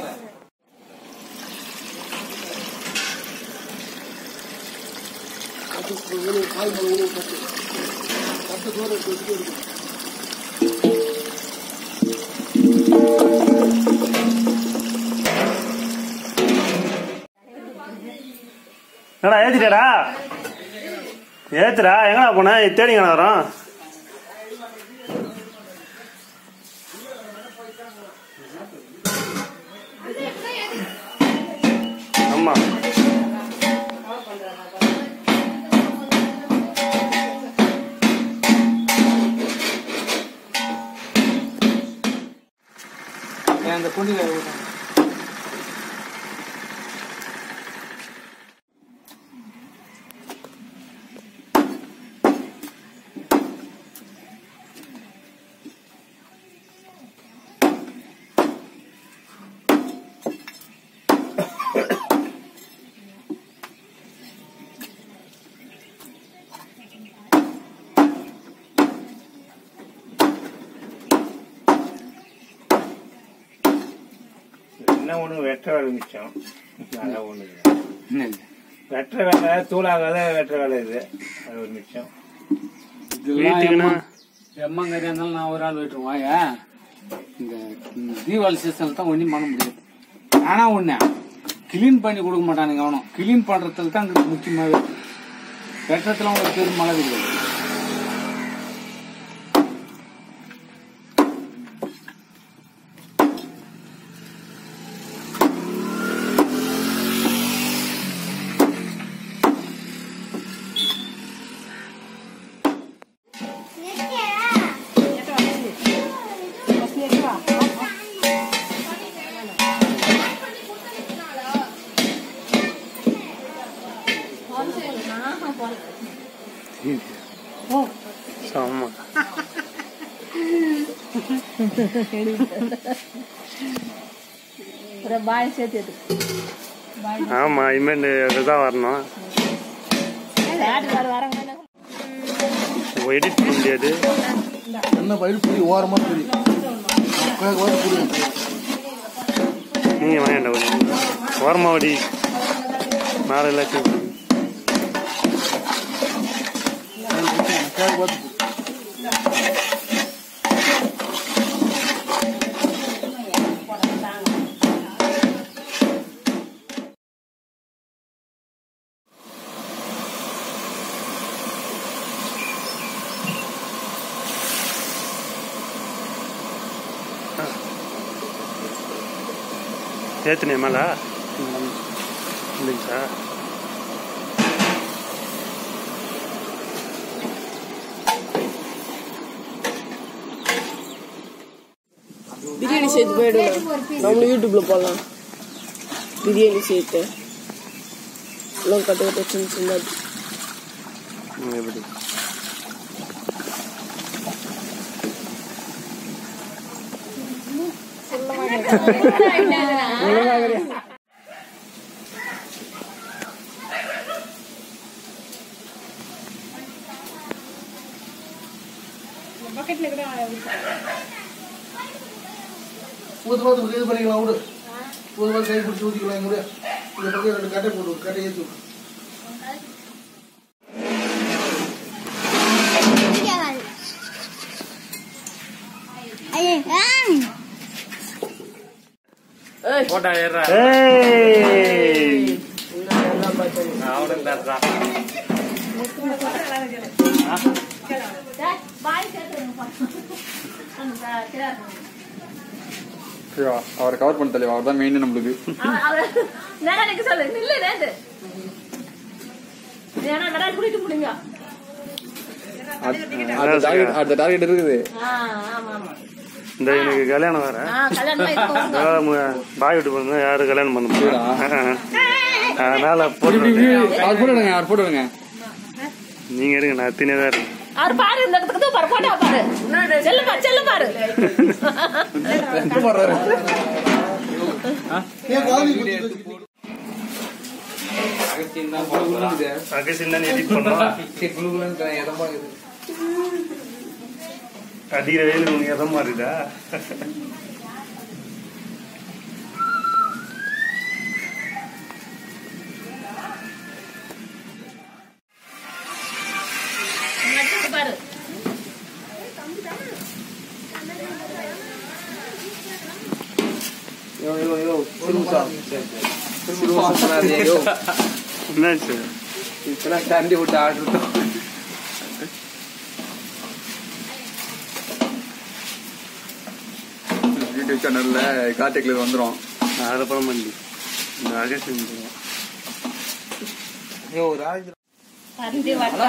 என்னடா ஏத்திட்டா ஏத்துடா எங்கடா போன தேடிங்க வரோம் ஆமா அந்த குண்டி என்ன ஒண்ணு வெற்ற வேலை மிச்சம் அதான் ஒண்ணு வெற்ற வேலை தூளாகாத வெற்ற வேலை இது அது ஒரு மிச்சம் வீட்டுக்குன்னா எம்மங்கறியா இருந்தாலும் நான் ஒரு ஆள் விட்டுருவாங்க இந்த இந்த தீபாவளி சீசன்ல தான் ஒன்றும் பண்ண முடியாது ஆனா ஒண்ணு கிளீன் பண்ணி கொடுக்க மாட்டானுங்க அவனும் கிளீன் பண்றதுல தான் அங்க முக்கியமாவே வெட்டத்துல ஒரு பெரும் மழை கிடையாது ஆமா ஒரு பாய் சேர்த்து ஆமா இனிமேல் இதுதான் வரணும் ஆட்டுக்கார வரங்க எடிட் பண்ண முடியாது என்ன பயிர் புரி ஓரமா புரி ஓர புரி நீங்க வாங்கண்டா ஓரமாவடி மேல எல்லாத்தையும் கேட்க பார்த்து ஏத்துனே மேல இல்லைங்க சார் பிரியாணி சேர்த்து போயிடுங்க நம்ம யூடியூப்ல போடலாம் பிரியாணி சேர்த்து எல்லாம் கட்ட கட்ட சின்ன சின்ன ம், எப்படி ஊத்து பார்த்து இது பண்ணிக்கலாம் விடு ஊத்து பார்த்து கை பிடிச்சி ஊற்றிக்கலாம் இங்க விடு இந்த பக்கம் ரெண்டு கட்டை போட்டு விடு, கட்டை ஏற்றி விடு போட்டா ஏறா ஏய் அவனும் தர்றான் அவரை கவர் பண்ண தலைவா அவர் தான் மெயின் நம்மளுக்கு நேரம் சொல்லு நில்லு நேரு ஏன்னா நேரம் குடிட்டு முடிங்க அடுத்த டார்கெட் அடுத்த டார்கெட் இருக்குது ஆ ஆமா ஆமா இந்த எனக்கு கல்யாணம் வேற ஆ கல்யாணம் ஆயிட்டு அதனால மு- பாய் விட்டு போங்க யாரும் கல்யாணம் பண்ண முடியாது அதனால போட்டு அவர் போட்டோ எடுங்க அவர் போட்டோ எடுங்க நீங்க எடுங்க நான் அத்தினே தான் இருக்கேன் அவர் பாரு இந்த இடத்துக்கு தான் பாரு போட்டா பாரு செல்லு பாரு செல்லு பாரு போடுறாரு ஏன் குழந்தை குத்தி குத்தி? அகசின் தான் எடிட் பண்ணோம் அடிக்கிற வெயில் உனக்கு எதமா இருக்குதா என்னாச்சு இப்பெல்லாம் கரண்டி விட்டு ஆடுறோம் யூடியூப் சேனல்ல கார்த்திக்ல வந்துரும் அதில் படம் பண்ணி அதே செஞ்சுருவோம் கரண்டி வட்டா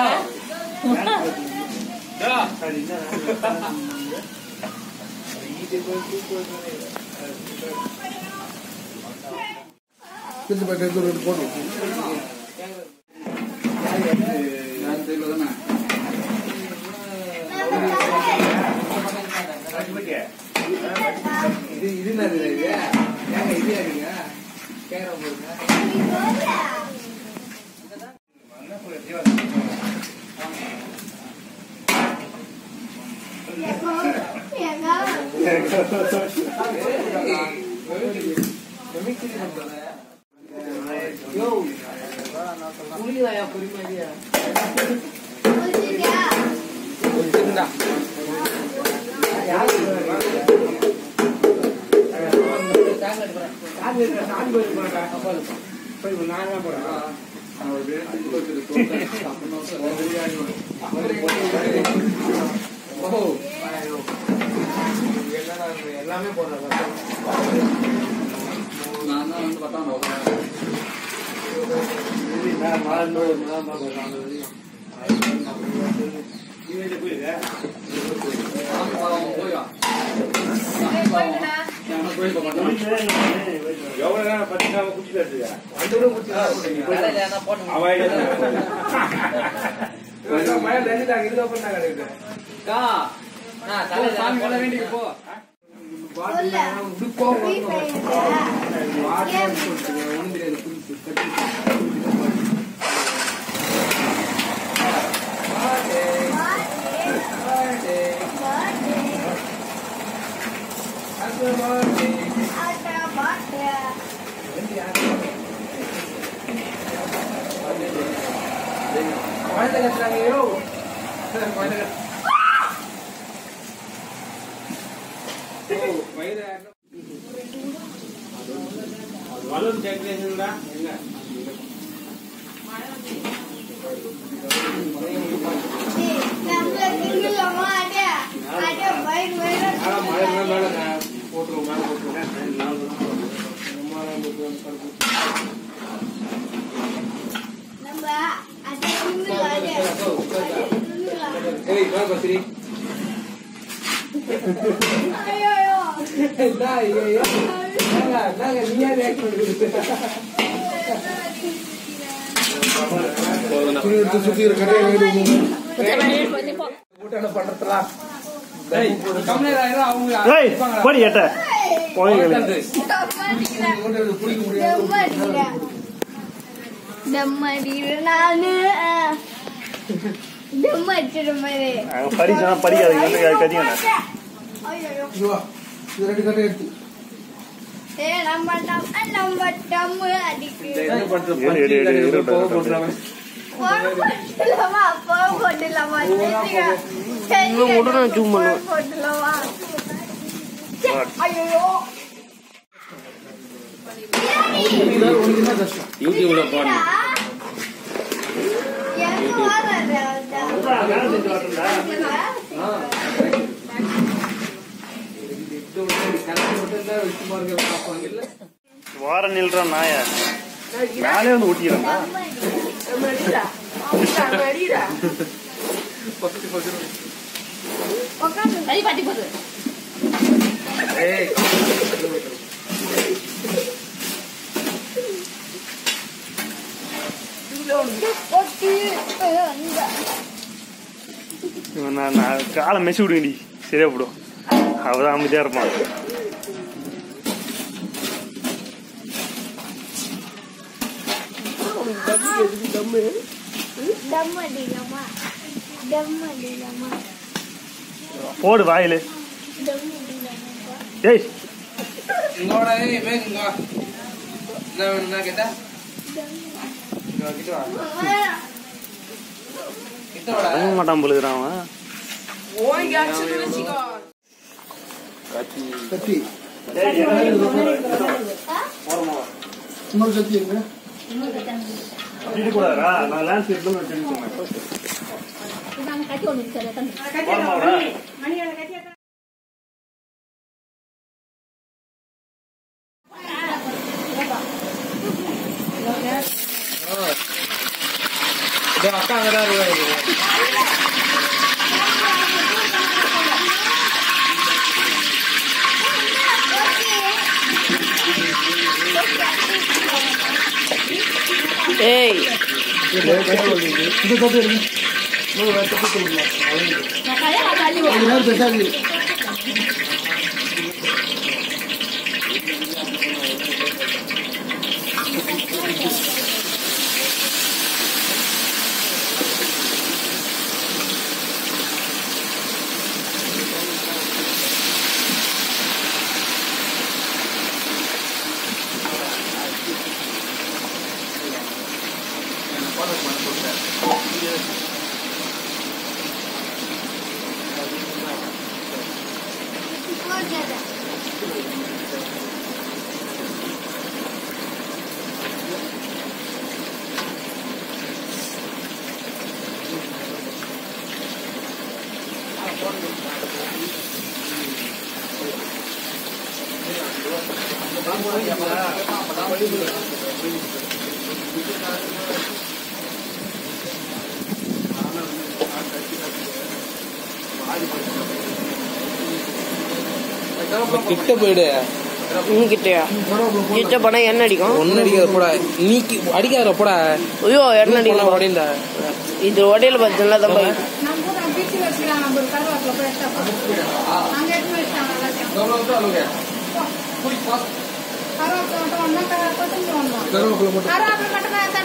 திருச்சி போய் எடுத்து ரெண்டு போட்டு இது இது என்னது இது ஏங்க இது யாருங்க கேரம் போடுங்க நான் தான் வந்து பத்தாம் எவ்வளவு நேரம் பத்து நாள் குடிச்சிட்டு இருக்குதா? பலூன் டெக்கரேஷன்டா எங்க மழை மேல போட்டுருவோம் மேல போட்டுருவோம் ஏய் வா பத்ரி துணி எடுத்து சுத்தி இருக்கிற கடையை கம்மியா அவங்க ஏய் போடி ஏட்ட போய்களே குடிக்க முடியாது நானு தம் அடிச்சிட மாதிரி அங்கே படிச்சா படிக்காதீங்க கதிங்க ஐயோ இதுவா இது ரெண்டு கட்டை எடுத்து ஏ நம்ம நம்ம நம்ம டம்மு அடிக்கு ஏழு ஏழு ஏழு இருபது போடலாமா போடலாமா போடலாமா ஐயோ யூடியூப்ல போடணும் வார நில்ற நாய மேலே வந்து ஊட்டிக்கிறேன் கை பட்டி போகுது இவன் நான் நான் காலை மெசி விடுங்கடி சரியா போடும் அவதான் அமைதியா இருப்பான் டம் அடிக்கலாமா டம் அடிக்கலாமா போடு வாயிலு டம் அடிக்கலாமா ஏய் இங்கோட ஏய் மேக் இங்க என்ன வேணும் என்ன கேட்டா இங்க வா, கிட்ட வா கிட்ட வாடா அடங்க மாட்டான் பொழுதுறான் அவன் கட்டி ஆ இன்னொரு கத்தி எங்க இடிக்கூடாதா நான் லேண்ட்ஸ்கேப்ல வச்சு சொன்னேன் கட்டி ஒன்று சார் போடமாடா இதோ அக்கா அங்கதான் இருக்காரு ஏய் இந்த கத்தி எடுங்க இன்னொரு வேற கத்தி கொடுக்கலாம் அது நேரம் பெருசாக கிட்ட போயிடு உங்ககிட்டயா கிட்ட போனா என்ன அடிக்கும் ஒன்னு அடிக்காத போடா நீ அடிக்காத போடா ஐயோ என்ன அடிக்கும் உடையண்டா இது உடையில பார்த்தீங்களா தான் போய் கருவேப்பிலை மட்டும்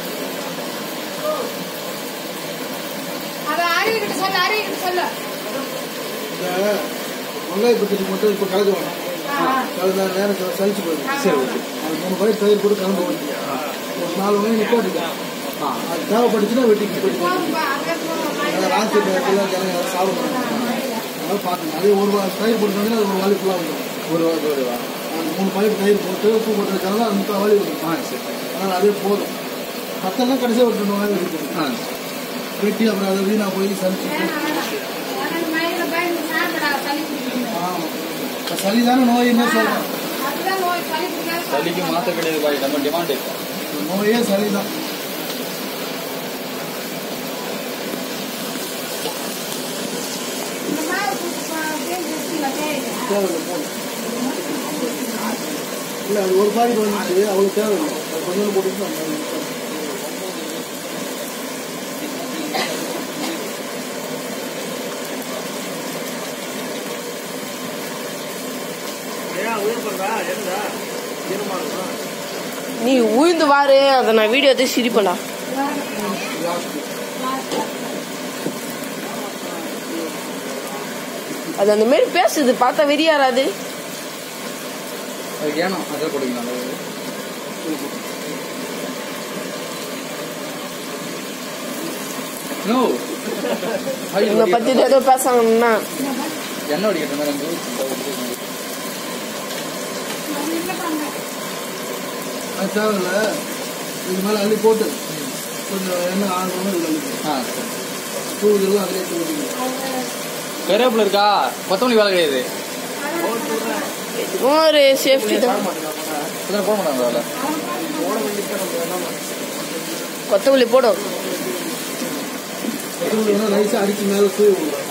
இந்த வெங்காய பச்சடி மட்டும் இப்போ கலந்து வேணும் கலந்தா நேரம் ச- சலிச்சு போயிடும் சரி ஓகே அது மூணு பாய் தயிர் போட்டு கலந்து ஓட்டி ஒரு நாலு வெங்காயம் நிப்பாட்டிக்க அது தேவைப்பட்டுச்சுன்னா வெட்டிக்கு போயிட்டு ராசி நேரத்தில் ஜனம் யாரும் சாப்பிட மாட்டாங்க அதனால பார்த்துங்க அதே ஒரு வா- தயிர் போட்டுருந்தாங்கன்னா அது ஒரு வாலி ஃபுல்லாக வந்துடும் ஒரு வாரம் ஒரு வா அந்த மூணு பாய் தயிர் போட்டு உப்பு போட்டு வச்சாலும் அது முக்கால் வாலி வரும் ஆ சரி அதனால் அதே போதும் மற்றெல்லாம் கடைசியாக ஒரு ரெண்டு வாங்கி வெட்டிக்கணும் ஆ வெட்டி அப்புறம் அதை வீணாக போய் சலிச்சுட்டு ஆமாம் இப்போ சளி தானே நோய் என்ன சொல்கிறேன் சளிக்கு மாத்த கிடையாது பாய் நம்ம டிமாண்ட் நோயே சளி தான் தேவையில்லை போதும் இல்லை அது ஒரு பாக்கெட் வந்துச்சு அவ்வளோ தேவையில்லை அது கொஞ்சம் போட்டுட்டு நம்ம ஏன் உயிர் பண்றா என்னடா ஈரமா இருக்கும் நீ உயிர்ந்து வாரு அதை நான் வீடியோ எடுத்து சிரிப்பேன்டா அது அந்த மாதிரி பேசுது பார்த்தா வெறியாராது அதுக்கு ஏனோ அதில் போட்டுக்கலாம் நோ உன்னை பத்தி ஏதோ பேசாங்கன்னா என்ன அடிக்கிற மாதிரி அது தேவையில்லை இது மேலே அள்ளி போட்டு கொஞ்சம் எண்ணெய் ஆகணும் இதில் அள்ளி ஆ சரி பூ இதெல்லாம் அதிலே தூக்கிக்கலாம் கருவேப்பிலை இருக்கா கொத்தமல்லி வேலை கிடையாது இதுவும் ஒரு சேஃப்டி தான் இதெல்லாம் போட மாட்டாங்க வேலை கொத்தமல்லி போடும் தூள் நைஸாக அடிச்சு மேலே தூவி விடுவோம்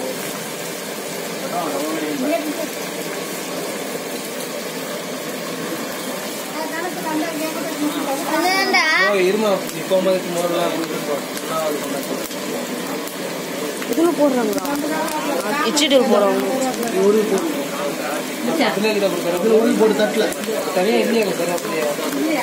அதான்டா இருமா இப்போ முதல்ல இதுல போடுறாங்களா இச்சிடியில் போடுறாங்க உருவி போட்டு இதில் உருவி போட்டு தட்டில் தனியாக இல்லையா கருவேப்பிலையா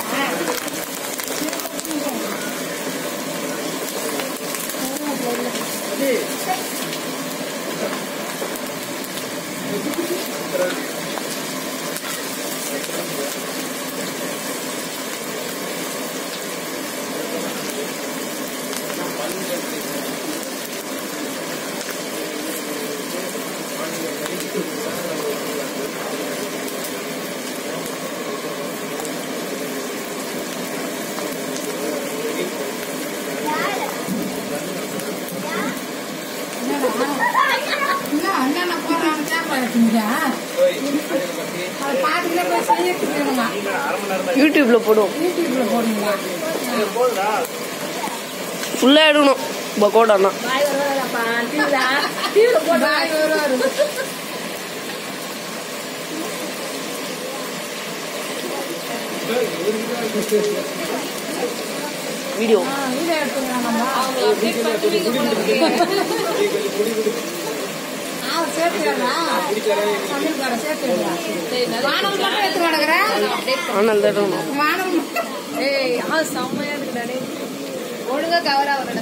யூடியூப்ல போடுவோம் ஃபுல்லா எடுக்கணும் பக்கோடானா பாய் வருவாரப்பா டிவில டிவில போட்டு பாய் வருவாரு வீடியோ ஆனால் தான் எடுக்கணும் ஒழுங்கா கவர் ஆகுறத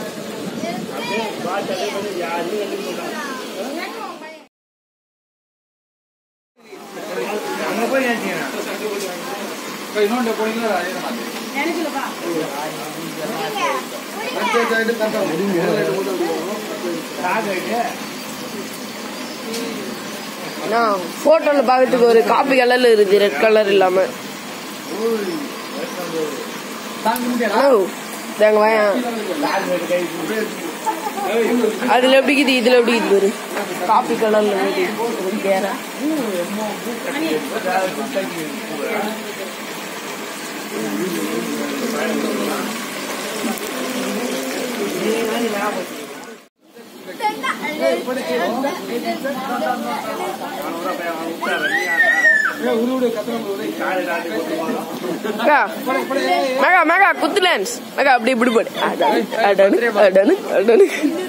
அங்க போய் ஏற்றிங்க இன்னொன்று போனீங்களா நான் போட்டோல பார்க்கறதுக்கு ஒரு காப்பி கலர்ல இருக்கு ரெட் கலர் இல்லாம அண்ணா, தேங்க வாயா அதுல எப்படி இருக்குது இதுல எப்படி இருக்குது பாரு காப்பி கலர்ல இருக்குது கேரா அக்கா, மெகா மெகா குத்து லேன்ஸ் மெகா அப்படி இப்படி போடு அடனு அடனு அடனு அடனு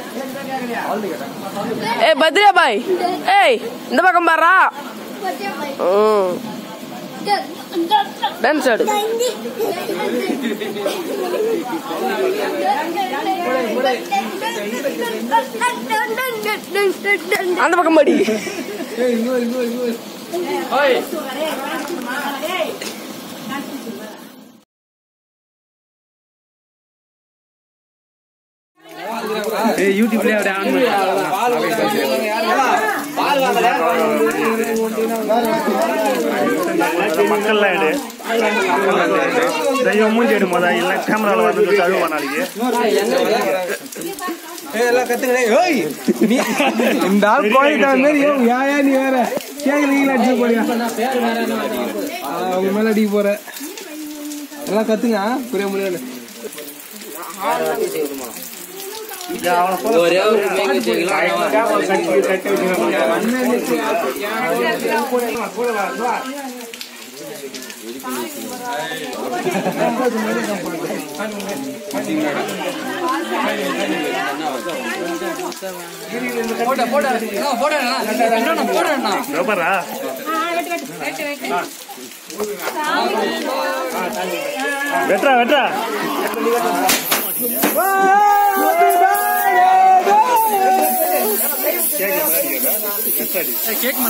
ஏய் பத்ரியா பாய் ஏய் இந்த பக்கம் பாரா டான்ஸ் ஆடு அந்த பக்கம் படி யூடியூப்லயே அப்படியே ஆன் மக்கள்லாம் எடு தெய்வம் மூஞ்சி எடு மொத இல்லை கேமராவில் வந்து அழுவா நாளைக்கு எல்லாம் கத்துக்கடே ஓய் நீ இந்த ஆள் கோயில் தான் மாரி ஏன் ஏன் நீ வேற கேக்குறீங்களா அடிச்சு போறியா அவங்க மேல அடிக்க போற எல்லாம் கத்துங்க புரிய முடியாது ரப்பரா வெட்றா வெட்றா கேக்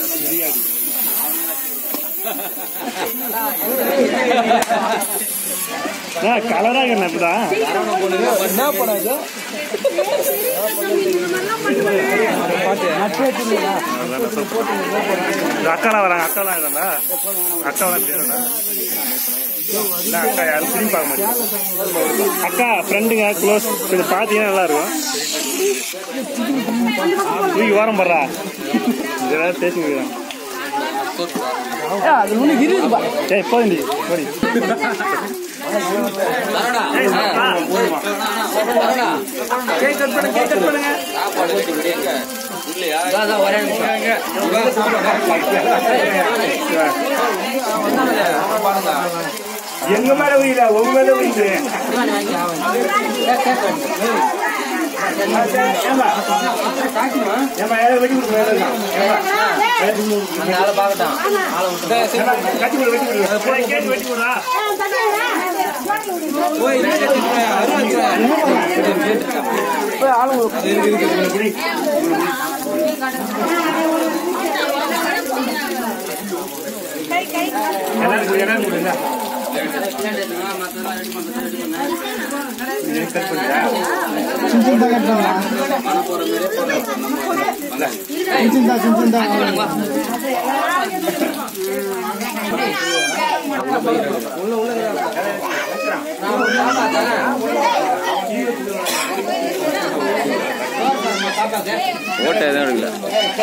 கலராக என்ன இப்பதான் என்ன படாது இந்த அக்காலாம் வராங்க அக்காலாம் இதா அக்காலாம் பேருடா இல்ல அக்கா யாரும் திரும்பி பார்க்க மாட்டேன் அக்கா ஃப்ரெண்டுங்க க்ளோஸ் கொஞ்சம் பார்த்தீங்கன்னா நல்லா இருக்கும் தூக்கி ஓரம் படுறா இதெல்லாம் பேசிக்கிறேன் அது ஒண்ணு இருக்குப்பா ஏய் போதி போடி கேக் கட் பண்ணு கேக் கட் பண்ணுங்க எங்க மேல உயிரா உங்க மேல உயிரு ஏமா யாரை வெட்டி கொடுக்க வேண்டாம் கட்டி கொடு வெட்டி கொடு கேட்டு வெட்டி கொடுறா எல்லாரும் கொடு, எல்லாரும் கொடுங்க கட் பண்ணுறா ஓட்ட எதுவும் எடுக்கல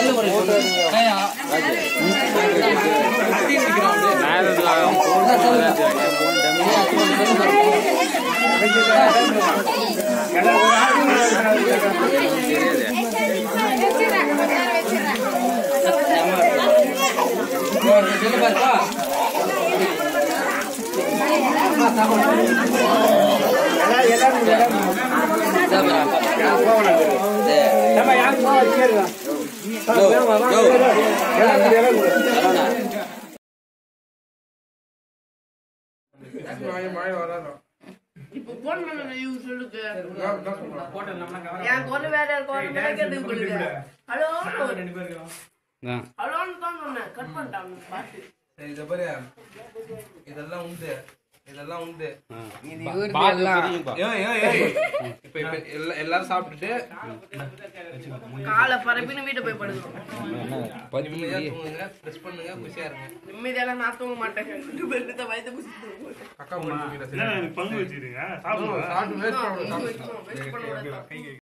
இப்போ போன் பண்ண யூ சொல்லுங்க என் கொண்டு வேற கொண்டு வேற கேட்டு கொடுங்க ஹலோ ஹலோன்னு தான் சொன்னேன் கட் பண்ணிட்டாங்க பாட்டு சரி இதை பாரு இதெல்லாம் உண்டு இதெல்லாம் உண்டு ஏய், ஏய், ஏய். இப்ப இப்ப எல்லா- எல்லாரும் சாப்பிட்டுட்டு காலை பரப்பின்னு வீட்டை போய் படுக்கணும் நிம்மதியா தூங்குங்க ப்ரெஸ் பண்ணுங்க குஷியா இருங்க நிம்மதியெல்லாம் நான் தூங்க மாட்டேன் பெருத்த வயது புடிச்சு அக்கா போய் தூங்கிடுறேன் எனக்கு பங்கு வச்சுக்கிறீங்க சாப்பிடுங்க சாப்பிட்டு waste பண்ணக்கூடாது. waste பண்ணக்கூடாது.